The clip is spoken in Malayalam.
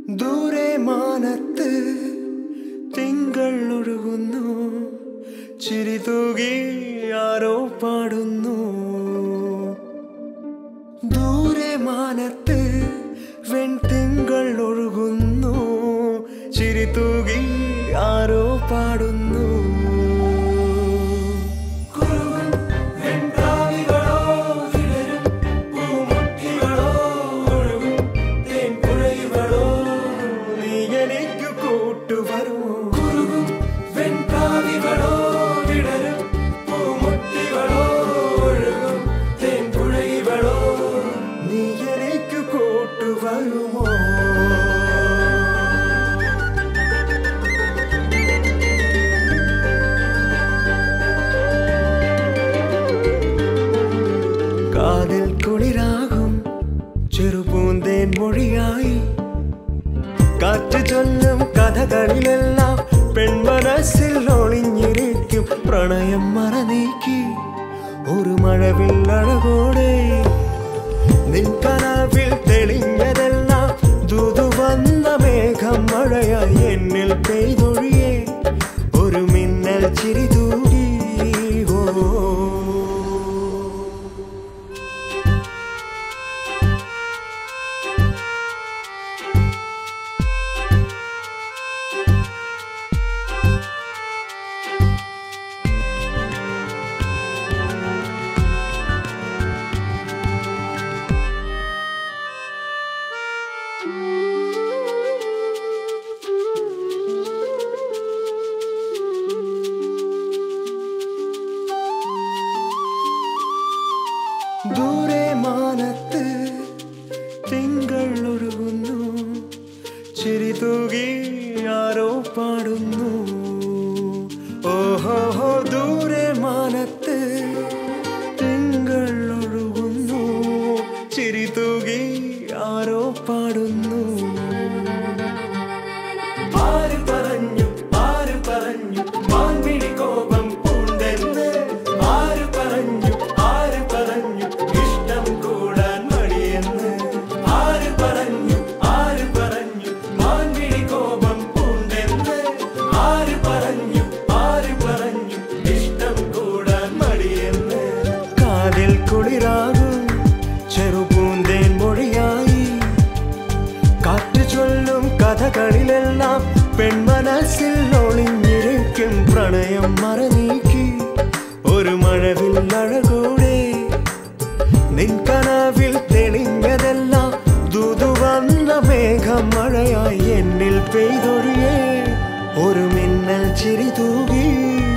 ദൂരെ മാനത്ത് തിങ്കൾ ഒഴുകുന്നു ചിരി തൂകി ആരോ പാടുന്നു ദൂരെ മാനത്ത് വെൺതിങ്കൾ ഒഴുകുന്നു ചിരി തൂകി ആരോ പാടുന്നു കുറുകും വെൺപ്രാവികളോ വിടരും പൂമുട്ടികളോ ഒഴുകും തേൻപുഴയുകളോ നീ എനിക്ക് കൂട്ടുവരുമോ കുറുകും വെൺപ്രാവികളോ വിടരും പൂമുട്ടികളോ ഒഴുകും തേൻപുഴയുകളോ നീ എനിക്ക് കൂട്ടുവരുമോ കാതിൽ കുളിരാകും ചെറുപൂന്തേൻ മൊഴിയായി കാറ്റ് ചൊല്ലും കഥകളിലെല്ലാം പെൺമനസ്സിൽ ഒളിഞ്ഞിരിക്കും പ്രണയം മറനീക്കി ഒരു മഴവിൽ അഴകോടെ നിൻ കനവിൽ തെളിഞ്ഞതെല്ലാം ദൂതു വന്ന മേഘം മഴയായി എന്നിൽ പെയ്തൊഴിയേ ഒരു മിന്നൽ ചിരി തൂകി ഓ ദൂരെ മാനത്ത് തിങ്കൾ ഒഴുകുന്നു ചിരി തൂകി ആരോ പാടുന്നു ഓഹോ ദൂരെ മാനത്ത് തിങ്കൾ ഒഴുകുന്നു ചിരി തൂകി ആരോ പാടുന്നു ആര് പറഞ്ഞു ആര് പറഞ്ഞു മാൻപിടി കോപം പൂണ്ടെന്ന് ആര് പറഞ്ഞു ആര് പറഞ്ഞു ഇഷ്ടം കൂടാൻ മടിയെന്ന് ആര് പറഞ്ഞു ആര് പറഞ്ഞു മാൻപിടി കോപം പൂണ്ടെന്ന് ആര് പറഞ്ഞു ആര് പറഞ്ഞു ഇഷ്ടം കൂടാൻ മടിയെന്ന് കാതിൽ കുളിരാകും ചെറുപൂന്തേൻ മൊഴിയായി കാറ്റ് ചൊല്ലും കഥകളിലെല്ലാം പെൺമനസ്സിൽ ഒളിഞ്ഞിരിക്കും പ്രണയം മറനീക്കി ഒരു മഴവിൽ അഴകൂടെ നിൻ കനവിൽ തെളിഞ്ഞതെല്ലാം ദൂതു വന്ന മേഘം മഴയായി എന്നിൽ പെയ്തൊഴിയേ ഒരു മിന്നൽ ചിരി തൂകി